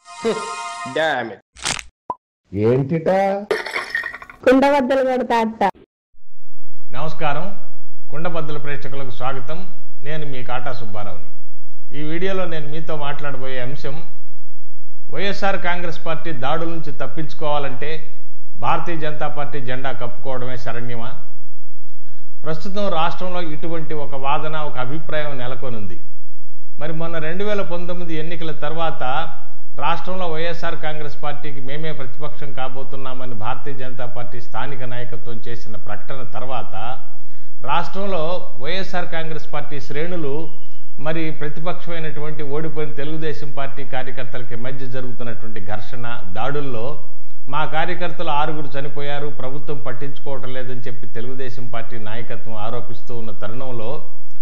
damn it ఏంటిటా కుండబద్దలు కొడతా అత్త నమస్కారం కుండబద్దల ప్రేక్షకులకు స్వాగతం నేను మీ కాటా సుబ్బారావుని ఈ వీడియోలో నేను మీతో మాట్లాడబోయే అంశం వైఎస్ఆర్ కాంగ్రెస్ పార్టీ దాడుల నుంచి తప్పించుకోవాలంటే భారతీయ జనతా పార్టీ జెండా కప్పుకోవడమే శరణ్యమా ప్రస్తుతం రాష్ట్రంలో ఇటువంటి ఒక వాదన ఒక అభిప్రాయం నెలకొనుంది మరి మొన్న రెండు వేల పంతొమ్మిది ఎన్నికల తర్వాత రాష్ట్రంలో వైఎస్ఆర్ కాంగ్రెస్ పార్టీకి మేమే ప్రతిపక్షం కాబోతున్నామని భారతీయ జనతా పార్టీ స్థానిక నాయకత్వం చేసిన ప్రకటన తర్వాత రాష్ట్రంలో వైఎస్ఆర్ కాంగ్రెస్ పార్టీ శ్రేణులు మరి ప్రతిపక్షమైనటువంటి ఓడిపోయిన తెలుగుదేశం పార్టీ కార్యకర్తలకి మధ్య జరుగుతున్నటువంటి ఘర్షణ దాడుల్లో మా కార్యకర్తలు ఆరుగురు చనిపోయారు ప్రభుత్వం పట్టించుకోవటం లేదని చెప్పి తెలుగుదేశం పార్టీ నాయకత్వం ఆరోపిస్తూ ఉన్న తరుణంలో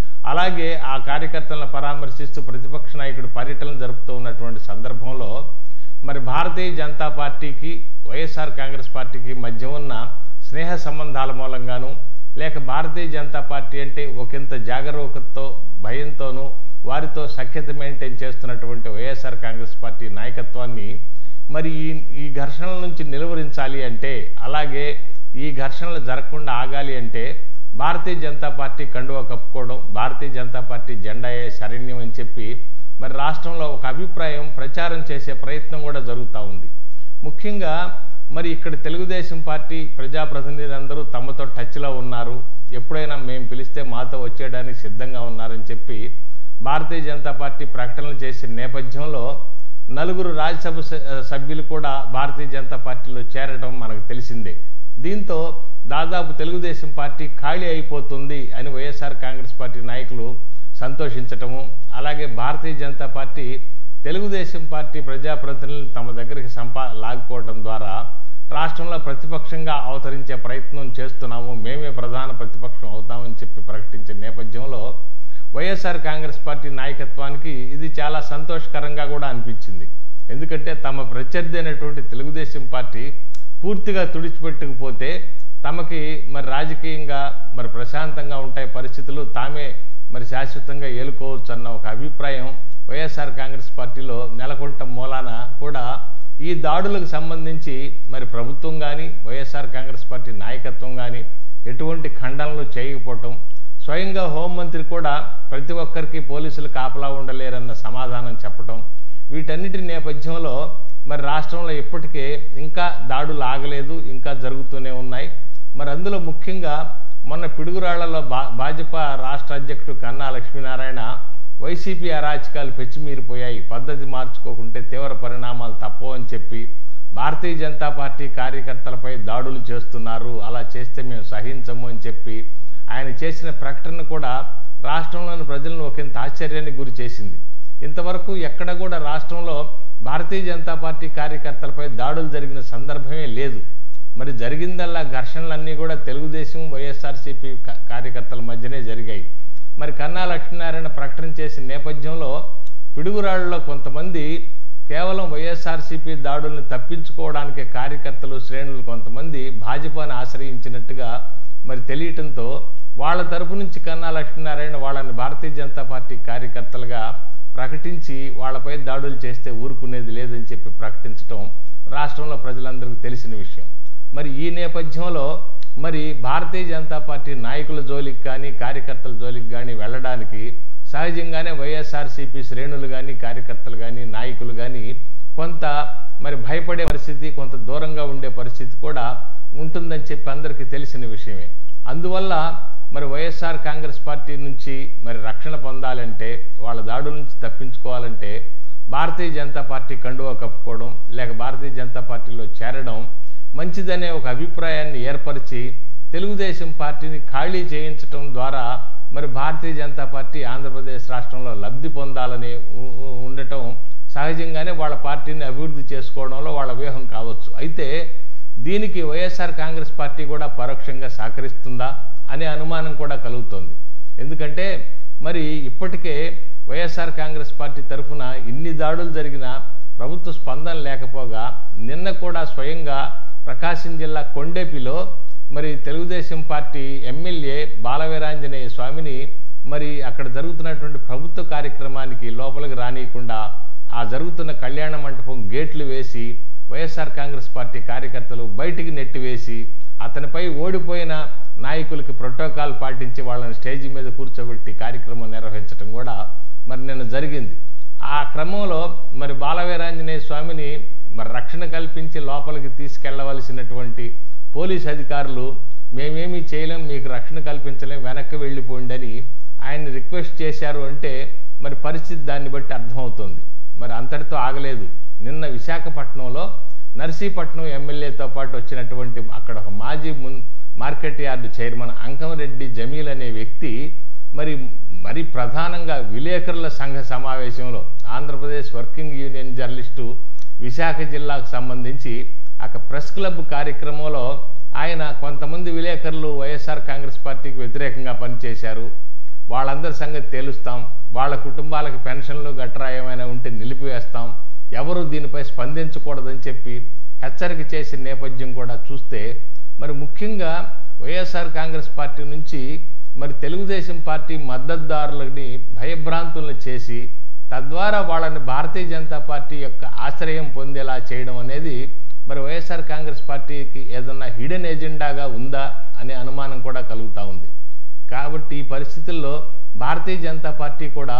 అలాగే ఆ కార్యకర్తలను పరామర్శిస్తూ ప్రతిపక్ష నాయకుడు పర్యటన జరుపుతూ ఉన్నటువంటి సందర్భంలో మరి భారతీయ జనతా పార్టీకి వైఎస్ఆర్ కాంగ్రెస్ పార్టీకి మధ్య ఉన్న స్నేహ సంబంధాల మూలంగాను లేక భారతీయ జనతా పార్టీ అంటే ఒకంత జాగరూకతతో భయంతోనూ వారితో సఖ్యత మెయింటైన్ చేస్తున్నటువంటి వైఎస్ఆర్ కాంగ్రెస్ పార్టీ నాయకత్వాన్ని మరి ఈ ఈ ఘర్షణల నుంచి నిలువరించాలి అంటే అలాగే ఈ ఘర్షణలు జరగకుండా ఆగాలి అంటే భారతీయ జనతా పార్టీ కండువా కప్పుకోవడం భారతీయ జనతా పార్టీ జెండాయే శరణ్యం అని చెప్పి మరి రాష్ట్రంలో ఒక అభిప్రాయం ప్రచారం చేసే ప్రయత్నం కూడా జరుగుతూ ఉంది ముఖ్యంగా మరి ఇక్కడ తెలుగుదేశం పార్టీ ప్రజాప్రతినిధులందరూ తమతో టచ్లో ఉన్నారు ఎప్పుడైనా మేము పిలిస్తే మాతో వచ్చేయడానికి సిద్ధంగా ఉన్నారని చెప్పి భారతీయ జనతా పార్టీ ప్రకటనలు చేసిన నేపథ్యంలో నలుగురు రాజ్యసభ స- సభ్యులు కూడా భారతీయ జనతా పార్టీలో చేరడం మనకు తెలిసిందే దీంతో దాదాపు తెలుగుదేశం పార్టీ ఖాళీ అయిపోతుంది అని వైఎస్ఆర్ కాంగ్రెస్ పార్టీ నాయకులు సంతోషించటము అలాగే భారతీయ జనతా పార్టీ తెలుగుదేశం పార్టీ ప్రజాప్రతినిధులను తమ దగ్గరికి సంపా లాగుకోవడం ద్వారా రాష్ట్రంలో ప్రతిపక్షంగా అవతరించే ప్రయత్నం చేస్తున్నాము మేమే ప్రధాన ప్రతిపక్షం అవుతామని చెప్పి ప్రకటించిన నేపథ్యంలో వైఎస్ఆర్ కాంగ్రెస్ పార్టీ నాయకత్వానికి ఇది చాలా సంతోషకరంగా కూడా అనిపించింది ఎందుకంటే తమ ప్రత్యర్థి అయినటువంటి తెలుగుదేశం పార్టీ పూర్తిగా తుడిచిపెట్టకపోతే తమకి మరి రాజకీయంగా మరి ప్రశాంతంగా ఉంటాయి పరిస్థితులు తామే మరి శాశ్వతంగా ఏలుకోవచ్చు అన్న ఒక అభిప్రాయం వైఎస్ఆర్ కాంగ్రెస్ పార్టీలో నెలకొంటం మూలాన కూడా ఈ దాడులకు సంబంధించి మరి ప్రభుత్వం కానీ వైఎస్ఆర్ కాంగ్రెస్ పార్టీ నాయకత్వం కానీ ఎటువంటి ఖండనలు చేయకపోవటం స్వయంగా హోంమంత్రి కూడా ప్రతి ఒక్కరికి పోలీసులు కాపలా ఉండలేరన్న సమాధానం చెప్పటం వీటన్నిటి నేపథ్యంలో మరి రాష్ట్రంలో ఇప్పటికే ఇంకా దాడులు ఆగలేదు ఇంకా జరుగుతూనే ఉన్నాయి మరి అందులో ముఖ్యంగా మొన్న పిడుగురాళ్లలో భా భాజపా రాష్ట్ర అధ్యక్షుడు కన్నా లక్ష్మీనారాయణ వైసీపీ అరాచకాలు పెచ్చిమీరిపోయాయి పద్ధతి మార్చుకోకుంటే తీవ్ర పరిణామాలు తప్పవు అని చెప్పి భారతీయ జనతా పార్టీ కార్యకర్తలపై దాడులు చేస్తున్నారు అలా చేస్తే మేము సహించము అని చెప్పి ఆయన చేసిన ప్రకటన కూడా రాష్ట్రంలోని ప్రజలను ఒకంత ఆశ్చర్యానికి గురి చేసింది ఇంతవరకు ఎక్కడ కూడా రాష్ట్రంలో భారతీయ జనతా పార్టీ కార్యకర్తలపై దాడులు జరిగిన సందర్భమే లేదు మరి జరిగిందల్లా ఘర్షణలన్నీ కూడా తెలుగుదేశం వైఎస్ఆర్సీపీ కా- కార్యకర్తల మధ్యనే జరిగాయి మరి కన్నా లక్ష్మీనారాయణ ప్రకటన చేసిన నేపథ్యంలో పిడుగురాళ్లలో కొంతమంది కేవలం వైఎస్ఆర్సీపీ దాడుల్ని తప్పించుకోవడానికి కార్యకర్తలు శ్రేణులు కొంతమంది భాజపాను ఆశ్రయించినట్టుగా మరి తెలియటంతో వాళ్ళ తరపు నుంచి కన్నా లక్ష్మీనారాయణ వాళ్ళని భారతీయ జనతా పార్టీ కార్యకర్తలుగా ప్రకటించి వాళ్ళపై దాడులు చేస్తే ఊరుకునేది లేదని చెప్పి ప్రకటించడం రాష్ట్రంలో ప్రజలందరికీ తెలిసిన విషయం మరి ఈ నేపథ్యంలో మరి భారతీయ జనతా పార్టీ నాయకుల జోలికి కానీ కార్యకర్తల జోలికి కానీ వెళ్ళడానికి సహజంగానే వైఎస్ఆర్సీపీ శ్రేణులు కానీ కార్యకర్తలు కానీ నాయకులు కానీ కొంత మరి భయపడే పరిస్థితి కొంత దూరంగా ఉండే పరిస్థితి కూడా ఉంటుందని చెప్పి అందరికీ తెలిసిన విషయమే అందువల్ల మరి వైఎస్ఆర్ కాంగ్రెస్ పార్టీ నుంచి మరి రక్షణ పొందాలంటే వాళ్ళ దాడుల నుంచి తప్పించుకోవాలంటే భారతీయ జనతా పార్టీ కండువా కప్పుకోవడం లేక భారతీయ జనతా పార్టీలో చేరడం మంచిదనే ఒక అభిప్రాయాన్ని ఏర్పరిచి తెలుగుదేశం పార్టీని ఖాళీ చేయించడం ద్వారా మరి భారతీయ జనతా పార్టీ ఆంధ్రప్రదేశ్ రాష్ట్రంలో లబ్ధి పొందాలని ఉ- ఉ- ఉండటం సహజంగానే వాళ్ళ పార్టీని అభివృద్ధి చేసుకోవడంలో వాళ్ళ వ్యూహం కావచ్చు అయితే దీనికి వైఎస్ఆర్ కాంగ్రెస్ పార్టీ కూడా పరోక్షంగా సహకరిస్తుందా అనే అనుమానం కూడా కలుగుతోంది ఎందుకంటే మరి ఇప్పటికే వైఎస్ఆర్ కాంగ్రెస్ పార్టీ తరఫున ఇన్ని దాడులు జరిగినా ప్రభుత్వ స్పందన లేకపోగా నిన్న కూడా స్వయంగా ప్రకాశం జిల్లా కొండేపిలో మరి తెలుగుదేశం పార్టీ ఎమ్మెల్యే బాలవీరాంజనేయ స్వామిని మరి అక్కడ జరుగుతున్నటువంటి ప్రభుత్వ కార్యక్రమానికి లోపలికి రానియకుండా ఆ జరుగుతున్న కళ్యాణ మంటపం గేట్లు వేసి వైఎస్ఆర్ కాంగ్రెస్ పార్టీ కార్యకర్తలు బయటికి నెట్టివేసి అతనిపై ఓడిపోయిన నాయకులకి ప్రోటోకాల్ పాటించి వాళ్ళని స్టేజ్ మీద కూర్చోబెట్టి కార్యక్రమం నిర్వహించడం కూడా మరి నిన్న జరిగింది ఆ క్రమంలో మరి బాలవీరాంజనేయ స్వామిని మరి రక్షణ కల్పించి లోపలికి తీసుకెళ్లవలసినటువంటి పోలీస్ అధికారులు మేమేమీ చేయలేం మీకు రక్షణ కల్పించలేం వెనక్కి వెళ్ళిపోండి అని ఆయన్ని రిక్వెస్ట్ చేశారు అంటే మరి పరిస్థితి దాన్ని బట్టి అర్థమవుతుంది మరి అంతటితో ఆగలేదు నిన్న విశాఖపట్నంలో నర్సీపట్నం ఎమ్మెల్యేతో పాటు వచ్చినటువంటి అక్కడ ఒక మాజీ మున్ market yard chairman Ankamreddy Jameel అనే వ్యక్తి మరి మరి ప్రధానంగా విలేకరుల సంఘ సమావేశంలో Andhra Pradesh working union journalist Visakha జిల్లాకు సంబంధించి అక్కడ ప్రెస్ క్లబ్ కార్యక్రమంలో ఆయన కొంతమంది విలేకరులు వైఎస్ఆర్ కాంగ్రెస్ పార్టీకి వ్యతిరేకంగా పనిచేశారు వాళ్ళందరి సంగతి తేలుస్తాం వాళ్ళ కుటుంబాలకు పెన్షన్లు గట్రా ఏమైనా ఉంటే నిలిపివేస్తాం ఎవరు దీనిపై స్పందించకూడదని చెప్పి హెచ్చరిక చేసిన నేపథ్యం కూడా చూస్తే మరి ముఖ్యంగా వైఎస్ఆర్ కాంగ్రెస్ పార్టీ నుంచి మరి తెలుగుదేశం పార్టీ మద్దతుదారులని భయభ్రాంతులను చేసి తద్వారా వాళ్ళని భారతీయ జనతా పార్టీ యొక్క ఆశ్రయం పొందేలా చేయడం అనేది మరి వైఎస్ఆర్ కాంగ్రెస్ పార్టీకి ఏదన్నా హిడెన్ ఎజెండాగా ఉందా అనే అనుమానం కూడా కలుగుతూ ఉంది కాబట్టి ఈ పరిస్థితుల్లో భారతీయ జనతా పార్టీ కూడా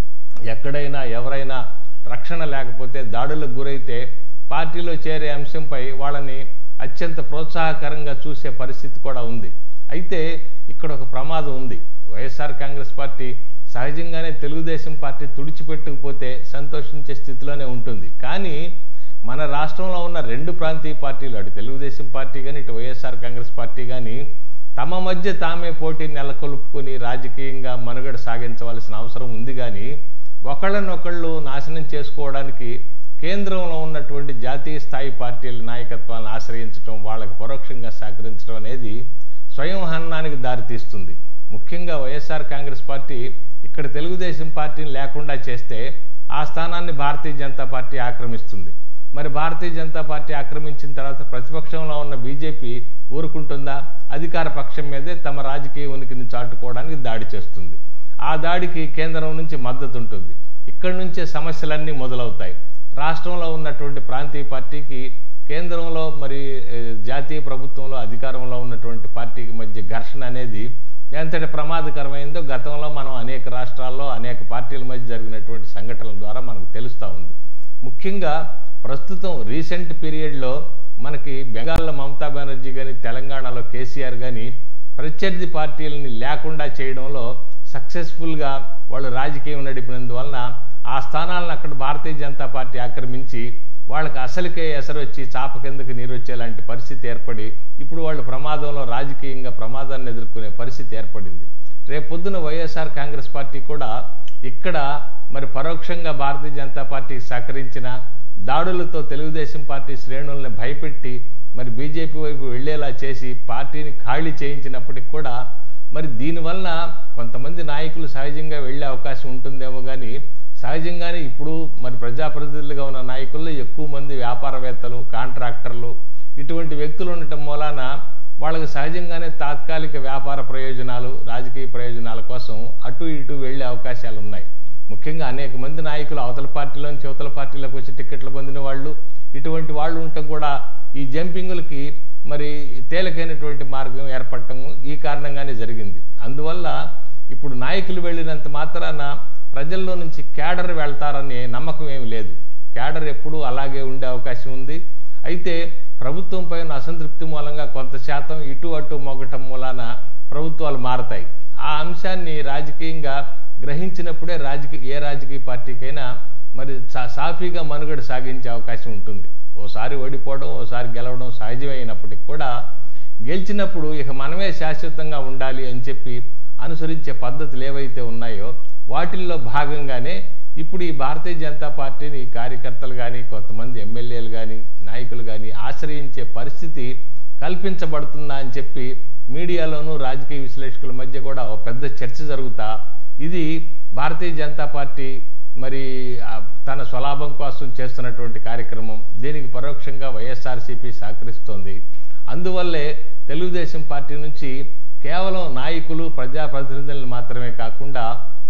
ఎక్కడైనా ఎవరైనా రక్షణ లేకపోతే దాడులకు గురైతే పార్టీలో చేరే అంశంపై వాళ్ళని అత్యంత ప్రోత్సాహకరంగా చూసే పరిస్థితి కూడా ఉంది అయితే ఇక్కడ ఒక ప్రమాదం ఉంది వైఎస్ఆర్ కాంగ్రెస్ పార్టీ సహజంగానే తెలుగుదేశం పార్టీ తుడిచిపెట్టుకుపోతే సంతోషించే స్థితిలోనే ఉంటుంది కానీ మన రాష్ట్రంలో ఉన్న రెండు ప్రాంతీయ పార్టీలు అటు తెలుగుదేశం పార్టీ కానీ ఇటు వైఎస్ఆర్ కాంగ్రెస్ పార్టీ కానీ తమ మధ్య తామే పోటీ నెలకొల్పుకొని రాజకీయంగా మనుగడ సాగించవలసిన అవసరం ఉంది కానీ ఒకళ్ళనొకళ్ళు నాశనం చేసుకోవడానికి కేంద్రంలో ఉన్నటువంటి జాతీయ స్థాయి పార్టీల నాయకత్వాలను ఆశ్రయించడం వాళ్ళకి పరోక్షంగా సహకరించడం అనేది స్వయం హననానికి దారితీస్తుంది ముఖ్యంగా వైఎస్ఆర్ కాంగ్రెస్ పార్టీ ఇక్కడ తెలుగుదేశం పార్టీని లేకుండా చేస్తే ఆ స్థానాన్ని భారతీయ జనతా పార్టీ ఆక్రమిస్తుంది మరి భారతీయ జనతా పార్టీ ఆక్రమించిన తర్వాత ప్రతిపక్షంలో ఉన్న బీజేపీ ఊరుకుంటుందా అధికార పక్షం మీదే తమ రాజకీయ ఉనికిని చాటుకోవడానికి దాడి చేస్తుంది ఆ దాడికి కేంద్రం నుంచి మద్దతు ఉంటుంది ఇక్కడి నుంచే సమస్యలన్నీ మొదలవుతాయి రాష్ట్రంలో ఉన్నటువంటి ప్రాంతీయ పార్టీకి కేంద్రంలో మరి ఏ, జాతీయ ప్రభుత్వంలో అధికారంలో ఉన్నటువంటి పార్టీకి మధ్య ఘర్షణ అనేది ఎంతటి ప్రమాదకరమైందో గతంలో మనం అనేక రాష్ట్రాల్లో అనేక పార్టీల మధ్య జరిగినటువంటి సంఘటనల ద్వారా మనకు తెలుస్తూ ఉంది ముఖ్యంగా ప్రస్తుతం రీసెంట్ పీరియడ్లో మనకి బెంగాల్లో మమతా బెనర్జీ కానీ తెలంగాణలో కేసీఆర్ కానీ ప్రత్యర్థి పార్టీలని లేకుండా చేయడంలో సక్సెస్ఫుల్గా వాళ్ళు రాజకీయం నడిపినందువలన ఆ స్థానాలను అక్కడ భారతీయ జనతా పార్టీ ఆక్రమించి వాళ్ళకి అసలుకే ఎసరు వచ్చి చాప కిందకి నీరు వచ్చేలాంటి పరిస్థితి ఏర్పడి ఇప్పుడు వాళ్ళు ప్రమాదంలో రాజకీయంగా ప్రమాదాన్ని ఎదుర్కొనే పరిస్థితి ఏర్పడింది రేపొద్దున వైఎస్ఆర్ కాంగ్రెస్ పార్టీ కూడా ఇక్కడ మరి పరోక్షంగా భారతీయ జనతా పార్టీకి సహకరించిన దాడులతో తెలుగుదేశం పార్టీ శ్రేణుల్ని భయపెట్టి మరి బీజేపీ వైపు వెళ్ళేలా చేసి పార్టీని ఖాళీ చేయించినప్పటికి కూడా మరి దీనివల్ల కొంతమంది నాయకులు సహజంగా వెళ్ళే అవకాశం ఉంటుందేమో కానీ సహజంగానే ఇప్పుడు మరి ప్రజాప్రతినిధులుగా ఉన్న నాయకుల్లో ఎక్కువ మంది వ్యాపారవేత్తలు కాంట్రాక్టర్లు ఇటువంటి వ్యక్తులు ఉండటం మూలాన వాళ్ళకి సహజంగానే తాత్కాలిక వ్యాపార ప్రయోజనాలు రాజకీయ ప్రయోజనాల కోసం అటు ఇటు వెళ్ళే అవకాశాలు ఉన్నాయి ముఖ్యంగా అనేక మంది నాయకులు అవతల పార్టీలోంచి అవతల పార్టీలోకి వచ్చి టికెట్లు పొందిన వాళ్ళు ఇటువంటి వాళ్ళు ఉండటం కూడా ఈ జంపింగులకి మరి తేలికైనటువంటి మార్గం ఏర్పడటం ఈ కారణంగానే జరిగింది అందువల్ల ఇప్పుడు నాయకులు వెళ్ళినంత మాత్రాన ప్రజల్లో నుంచి క్యాడర్ వెళ్తారనే నమ్మకం ఏమి లేదు క్యాడర్ ఎప్పుడూ అలాగే ఉండే అవకాశం ఉంది అయితే ప్రభుత్వం పైన అసంతృప్తి మూలంగా కొంత శాతం ఇటు అటు మొగటం మూలాన ప్రభుత్వాలు మారతాయి ఆ అంశాన్ని రాజకీయంగా గ్రహించినప్పుడే రాజకీయ ఏ రాజకీయ పార్టీకైనా మరి సా- సాఫీగా మనుగడ సాగించే అవకాశం ఉంటుంది ఓసారి ఓడిపోవడం ఓసారి గెలవడం సహజమైనప్పటికీ కూడా గెలిచినప్పుడు ఇక మనమే శాశ్వతంగా ఉండాలి అని చెప్పి అనుసరించే పద్ధతులు ఏవైతే ఉన్నాయో వాటిల్లో భాగంగానే ఇప్పుడు ఈ భారతీయ జనతా పార్టీని కార్యకర్తలు కానీ కొంతమంది ఎమ్మెల్యేలు కానీ నాయకులు కానీ ఆశ్రయించే పరిస్థితి కల్పించబడుతుందా అని చెప్పి మీడియాలోనూ రాజకీయ విశ్లేషకుల మధ్య కూడా ఒక పెద్ద చర్చ జరుగుతా ఇది భారతీయ జనతా పార్టీ మరి ఆ, తన స్వలాభం కోసం చేస్తున్నటువంటి కార్యక్రమం దీనికి పరోక్షంగా వైఎస్ఆర్సీపీ సహకరిస్తోంది అందువల్లే తెలుగుదేశం పార్టీ నుంచి కేవలం నాయకులు ప్రజాప్రతినిధులను మాత్రమే కాకుండా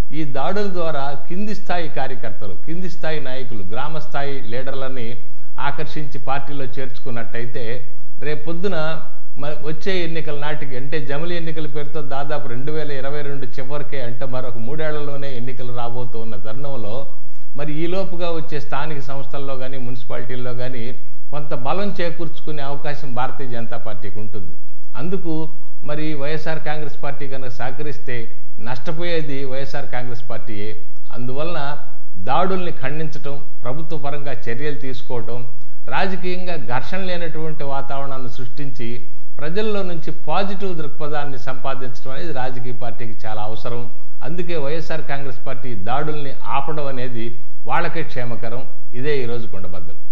ఈ దాడుల ద్వారా కింది స్థాయి కార్యకర్తలు కింది స్థాయి నాయకులు గ్రామ స్థాయి లీడర్లని ఆకర్షించి పార్టీలో చేర్చుకున్నట్టయితే రేపొద్దున మరి వచ్చే ఎన్నికల నాటికి అంటే జమిలి ఎన్నికల పేరుతో దాదాపు రెండు వేల ఇరవై రెండు చివరికే అంటే మరొక మూడేళ్లలోనే ఎన్నికలు రాబోతూ ఉన్న తరుణంలో మరి ఈలోపుగా వచ్చే స్థానిక సంస్థల్లో కానీ మున్సిపాలిటీల్లో కానీ కొంత బలం చేకూర్చుకునే అవకాశం భారతీయ జనతా పార్టీకి ఉంటుంది అందుకు మరి వైఎస్ఆర్ కాంగ్రెస్ పార్టీ కనుక సహకరిస్తే నష్టపోయేది వైఎస్ఆర్ కాంగ్రెస్ పార్టీయే అందువలన దాడుల్ని ఖండించటం ప్రభుత్వ పరంగా చర్యలు తీసుకోవటం రాజకీయంగా ఘర్షణ లేనటువంటి వాతావరణాన్ని సృష్టించి ప్రజల్లో నుంచి పాజిటివ్ దృక్పథాన్ని సంపాదించడం అనేది రాజకీయ పార్టీకి చాలా అవసరం అందుకే వైఎస్ఆర్ కాంగ్రెస్ పార్టీ దాడుల్ని ఆపడం అనేది వాళ్ళకే క్షేమకరం ఇదే ఈరోజు కొండబద్దలు